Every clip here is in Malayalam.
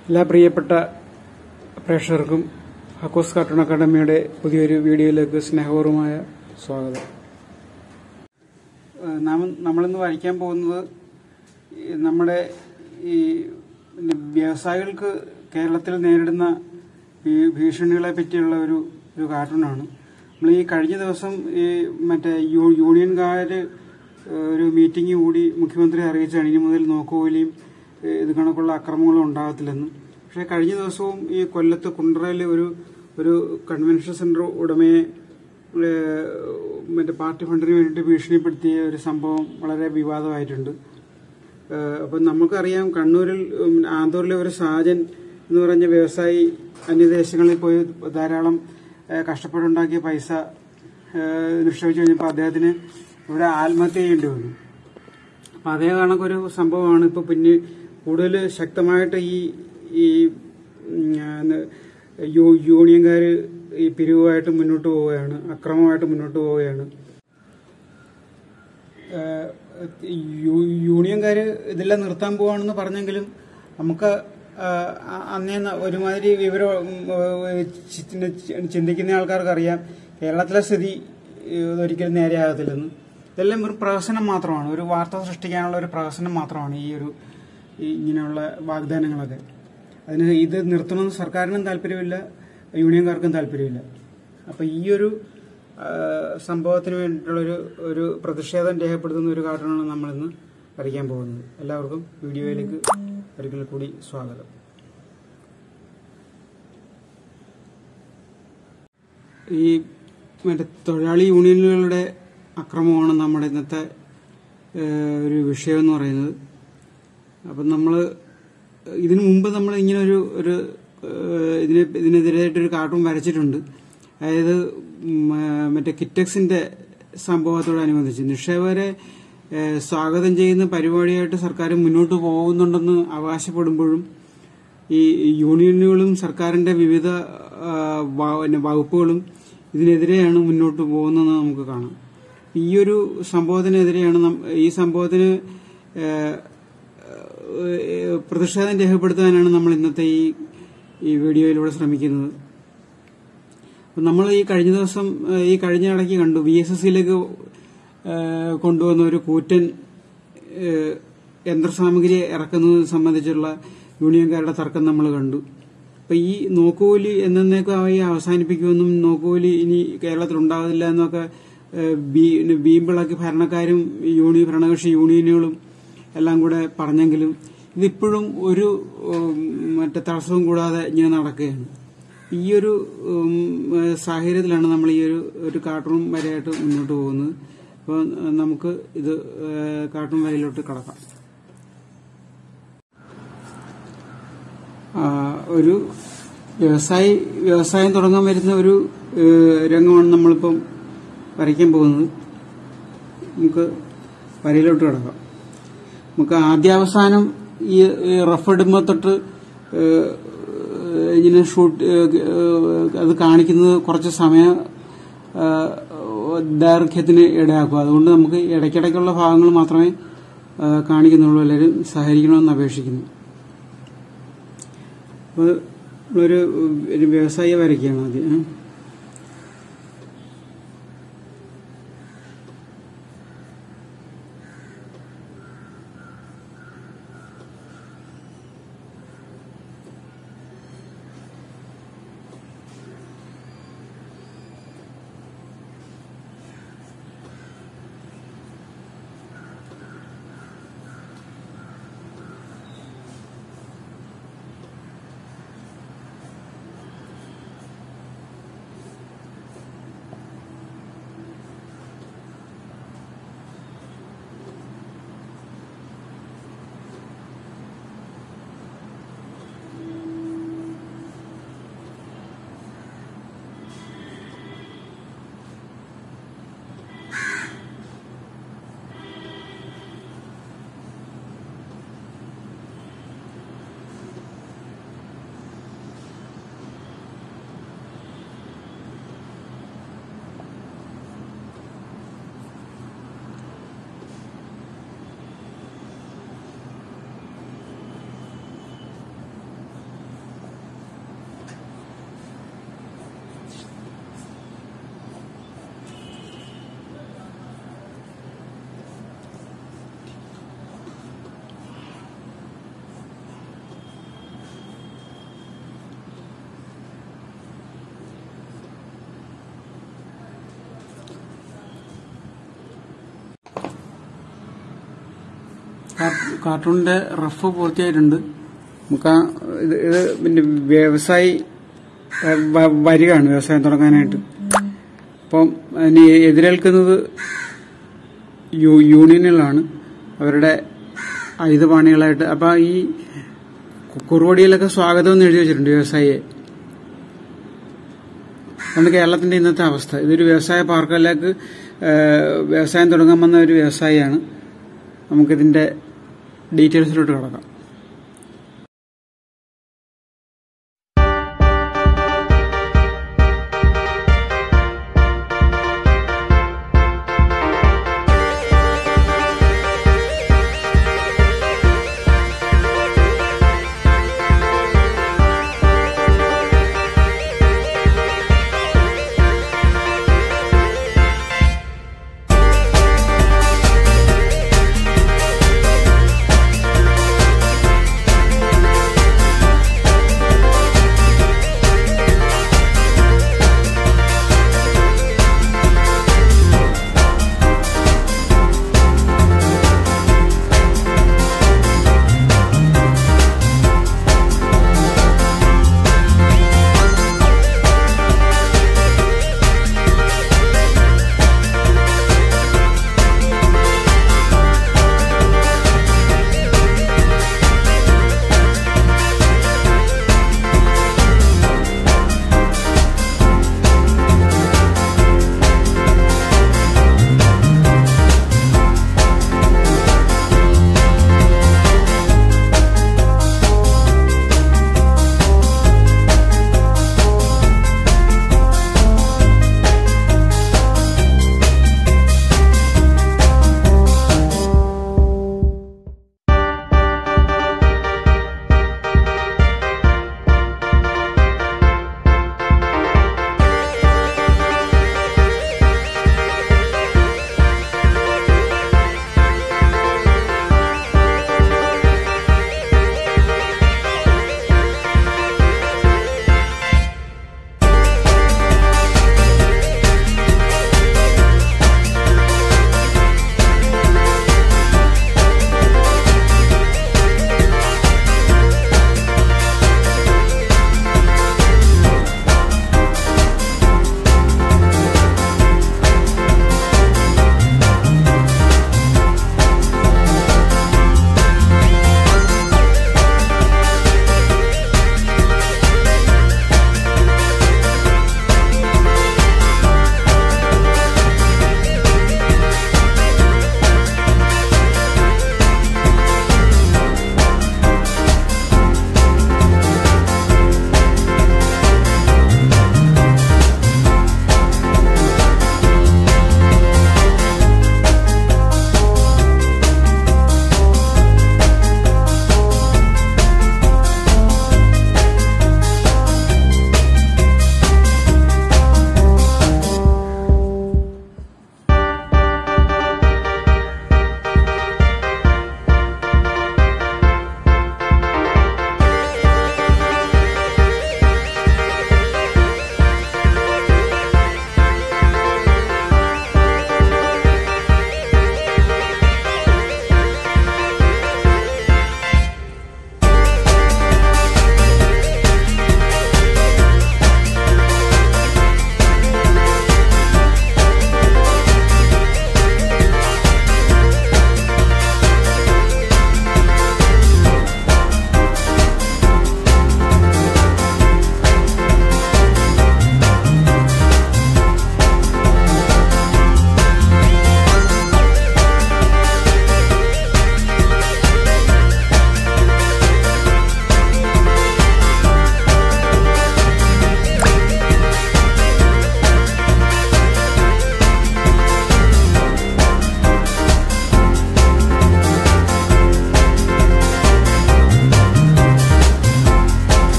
എല്ലാ പ്രിയപ്പെട്ട പ്രേക്ഷകർക്കും ഹക്കോസ് കാർട്ടൂൺ അക്കാദമിയുടെ പുതിയൊരു വീഡിയോയിലേക്ക് സ്നേഹപൂർവമായ സ്വാഗതം ഏഹ് നാം നമ്മളിന്ന് വായിക്കാൻ പോകുന്നത് ഈ നമ്മുടെ ഈ പിന്നെ വ്യവസായികൾക്ക് കേരളത്തിൽ നേരിടുന്ന ഭീ- ഭീഷണികളെ പറ്റിയുള്ള ഒരു ഒരു കാർട്ടൂണാണ് നമ്മൾ ഈ കഴിഞ്ഞ ദിവസം ഈ മറ്റേ യൂ- യൂണിയൻകാര് ഏഹ് ഒരു മീറ്റിംഗ് കൂടി മുഖ്യമന്ത്രി അറിയിച്ചാണ് ഇനി മുതൽ നോക്കുകൂലിയും ഏഹ് ഇത് കണക്കുള്ള അക്രമങ്ങളും ഉണ്ടാകത്തില്ലെന്ന് പക്ഷേ കഴിഞ്ഞ ദിവസവും ഈ കൊല്ലത്ത് കുണ്ടറയിൽ ഒരു ഒരു കൺവെൻഷൻ സെന്റർ ഉടമയെ ഏഹ് മറ്റേ പാർട്ടി ഫണ്ടിന് വേണ്ടിയിട്ട് ഭീഷണിപ്പെടുത്തിയ ഒരു സംഭവം വളരെ വിവാദമായിട്ടുണ്ട് ഏഹ് അപ്പം നമുക്കറിയാം കണ്ണൂരിൽ ഉം, ആന്തൂരിലെ ഒരു സാജൻ എന്ന് പറഞ്ഞ വ്യവസായി അന്യദേശങ്ങളിൽ പോയി ധാരാളം ഏഹ് കഷ്ടപ്പെട്ടുണ്ടാക്കിയ പൈസ ഏഹ് നിക്ഷേപിച്ചു കഴിഞ്ഞപ്പോൾ അദ്ദേഹത്തിന് ഇവിടെ ആത്മഹത്യ ചെയ്യേണ്ടി വന്നു അപ്പൊ അതേ കണക്കൊരു സംഭവമാണ് ഇപ്പൊ പിന്നെ കൂടുതൽ ശക്തമായിട്ട് ഈ ഈ ഉം, ആ, യൂ- യൂണിയൻകാര് ഈ പിരിവുമായിട്ട് മുന്നോട്ട് പോവുകയാണ് അക്രമമായിട്ട് മുന്നോട്ട് പോവുകയാണ് ഏഹ്, യൂ- യൂണിയൻകാര് ഇതെല്ലാം നിർത്താൻ പോവാണെന്ന് പറഞ്ഞെങ്കിലും നമുക്ക് ആഹ്, അ- അന്നേ ന- ഒരുമാതിരി വിവരം ഉം, ഏഹ്, ചി- ചിന്തിക്കുന്ന ആൾക്കാർക്ക് അറിയാം കേരളത്തിലെ സ്ഥിതി ഏഹ്, ഇതൊരിക്കലും നേരെയാകത്തില്ലെന്ന് ഇതെല്ലാം ഒരു പ്രഹസനം മാത്രമാണ് ഒരു വാർത്ത സൃഷ്ടിക്കാനുള്ള ഒരു പ്രഹസനം മാത്രമാണ് ഈ ഒരു ഈ ഇങ്ങനെയുള്ള വാഗ്ദാനങ്ങളൊക്കെ അതിന് ഇത് നിർത്തണമെന്ന് സർക്കാരിനും താല്പര്യമില്ല യൂണിയൻകാർക്കും താല്പര്യമില്ല അപ്പൊ ഈ ഒരു ആ, സംഭവത്തിന് വേണ്ടിയിട്ടുള്ളൊരു ഒരു പ്രതിഷേധം രേഖപ്പെടുത്തുന്ന ഒരു കാർട്ടൂണാണ് നമ്മളിന്ന് വരയ്ക്കാൻ പോകുന്നത് എല്ലാവർക്കും വീഡിയോയിലേക്ക് ഒരിക്കൽ കൂടി സ്വാഗതം ഈ മറ്റേ തൊഴിലാളി യൂണിയനുകളുടെ അക്രമമാണ് നമ്മുടെ ഇന്നത്തെ ഏഹ്, ഒരു വിഷയം എന്ന് പറയുന്നത് അപ്പം നമ്മൾ ഇതിനു മുമ്പ് നമ്മൾ ഇങ്ങനെ ഒരു ഒരു ഏഹ്, ഇതിനെ ഇതിനെതിരായിട്ടൊരു കാർട്ടൂൺ വരച്ചിട്ടുണ്ട് അതായത് ഉം, ഏഹ്, മറ്റേ കിറ്റക്സിന്റെ സംഭവത്തോടനുബന്ധിച്ച് നിക്ഷേപകരെ ഏഹ്, സ്വാഗതം ചെയ്യുന്ന പരിപാടിയായിട്ട് സർക്കാർ മുന്നോട്ട് പോകുന്നുണ്ടെന്ന് അവകാശപ്പെടുമ്പോഴും ഈ യൂണിയനുകളും സർക്കാരിന്റെ വിവിധ ആ, വ- പിന്നെ വകുപ്പുകളും ഇതിനെതിരെയാണ് മുന്നോട്ട് പോകുന്നതെന്ന് നമുക്ക് കാണാം ഈ ഒരു സംഭവത്തിനെതിരെയാണ് നം- ഈ സംഭവത്തിന് ഏഹ്, ഏഹ്, പ്രതിഷേധം രേഖപ്പെടുത്താനാണ് നമ്മൾ ഇന്നത്തെ ഈ ഈ വീഡിയോയിലൂടെ ശ്രമിക്കുന്നത് അപ്പം നമ്മൾ ഈ കഴിഞ്ഞ ദിവസം ഏഹ്, ഈ കഴിഞ്ഞ ഇടയ്ക്ക് കണ്ടു വി എസ് എസ് സിയിലേക്ക് കൊണ്ടുവന്ന ഒരു കൂറ്റൻ ഏഹ്, യന്ത്രസാമഗ്രി ഇറക്കുന്നത് സംബന്ധിച്ചുള്ള യൂണിയൻകാരുടെ തർക്കം നമ്മൾ കണ്ടു അപ്പൊ ഈ നോക്കുകൂലി എന്നേക്കുമായി അവസാനിപ്പിക്കുമെന്നും നോക്കുകൂലി ഇനി കേരളത്തിൽ ഉണ്ടാകില്ല എന്നൊക്കെ ഏഹ്, ബീ- വീമ്പിളക്കി ഭരണക്കാരും യൂണിയൻ ഭരണകക്ഷി യൂണിയനുകളും എല്ലാം കൂടെ പറഞ്ഞെങ്കിലും ഇതിപ്പോഴും ഒരു ഉം, മറ്റേ തടസ്സവും കൂടാതെ ഇങ്ങനെ നടക്കുകയാണ് ഈ ഒരു ഉം, ഏഹ്, സാഹചര്യത്തിലാണ് നമ്മൾ ഈ ഒരു ഒരു കാർട്ടൂൺ വരെയായിട്ട് മുന്നോട്ട് പോകുന്നത് അപ്പോൾ നമുക്ക് ഇത് ഏഹ്, കാർട്ടൂൺ വരയിലോട്ട് കടക്കാം ആ, ഒരു വ്യവസായി വ്യവസായം തുടങ്ങാൻ വരുന്ന ഒരു ഏഹ്, രംഗമാണ് നമ്മളിപ്പം വരയ്ക്കാൻ പോകുന്നത് നമുക്ക് വരയിലോട്ട് കിടക്കാം നമുക്ക് ആദ്യാവസാനം ഈ ഈ റഫ് ഇടുമ്പോൾ തൊട്ട് ഏഹ്, ഇങ്ങനെ ഷൂട്ട് ഏഹ്, ഏഹ്, അത് കാണിക്കുന്നത് കുറച്ച് സമയ ഏഹ്, ദൈർഘ്യത്തിന് ഇടയാക്കും അതുകൊണ്ട് നമുക്ക് ഇടയ്ക്കിടയ്ക്കുള്ള ഭാഗങ്ങൾ മാത്രമേ ഏഹ്, കാണിക്കുന്നുള്ളൂ എല്ലാവരും സഹകരിക്കണമെന്ന് അപേക്ഷിക്കുന്നു അപ്പോൾ ഒരു ഒരു വ്യവസായിയെ വരയ്ക്കുകയാണ് ആദ്യം ഏ. കാർട്ടൂണിന്റെ റഫ് പൂർത്തിയായിട്ടുണ്ട് നമുക്ക് ആ ഇത് ഇത് പിന്നെ വ്യവസായി വ- വ- വരികയാണ് വ്യവസായം തുടങ്ങാനായിട്ട് അപ്പം അതിന് എതിരേൽക്കുന്നത് യു- യൂണിയനുകളാണ് അവരുടെ ആയുധപാണികളായിട്ട് അപ്പൊ ഈ കു- കുറുവടിയിലൊക്കെ സ്വാഗതം എന്ന് എഴുതി വെച്ചിട്ടുണ്ട് വ്യവസായിയെ അതാണ് കേരളത്തിന്റെ ഇന്നത്തെ അവസ്ഥ ഇതൊരു വ്യവസായ പാർക്കിലേക്ക് വ്യവസായം തുടങ്ങാൻ വന്ന ഒരു വ്യവസായിയാണ് നമുക്കിതിന്റെ ഡീറ്റെയിൽസിലോട്ട് കിടക്കാം ും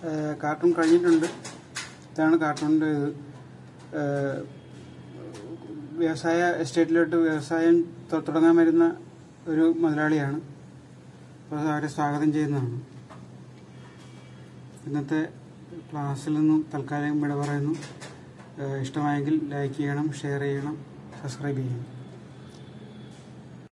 ഏഹ് കാർട്ടൂൺ കഴിഞ്ഞിട്ടുണ്ട് ഇതാണ് കാർട്ടൂണിൻ്റെ ഇത് ഏഹ് വ്യവസായ എസ്റ്റേറ്റിലോട്ട് വ്യവസായം തൊ- തുടങ്ങാൻ വരുന്ന ഒരു മുതലാളിയാണ് അപ്പോൾ അവരെ സ്വാഗതം ചെയ്യുന്നതാണ് ഇന്നത്തെ ക്ലാസ്സിൽ നിന്നും തൽക്കാലം വിട പറയുന്നു ഏഹ് ഇഷ്ടമായെങ്കിൽ ലൈക്ക് ചെയ്യണം ഷെയർ ചെയ്യണം സബ്സ്ക്രൈബ് ചെയ്യണം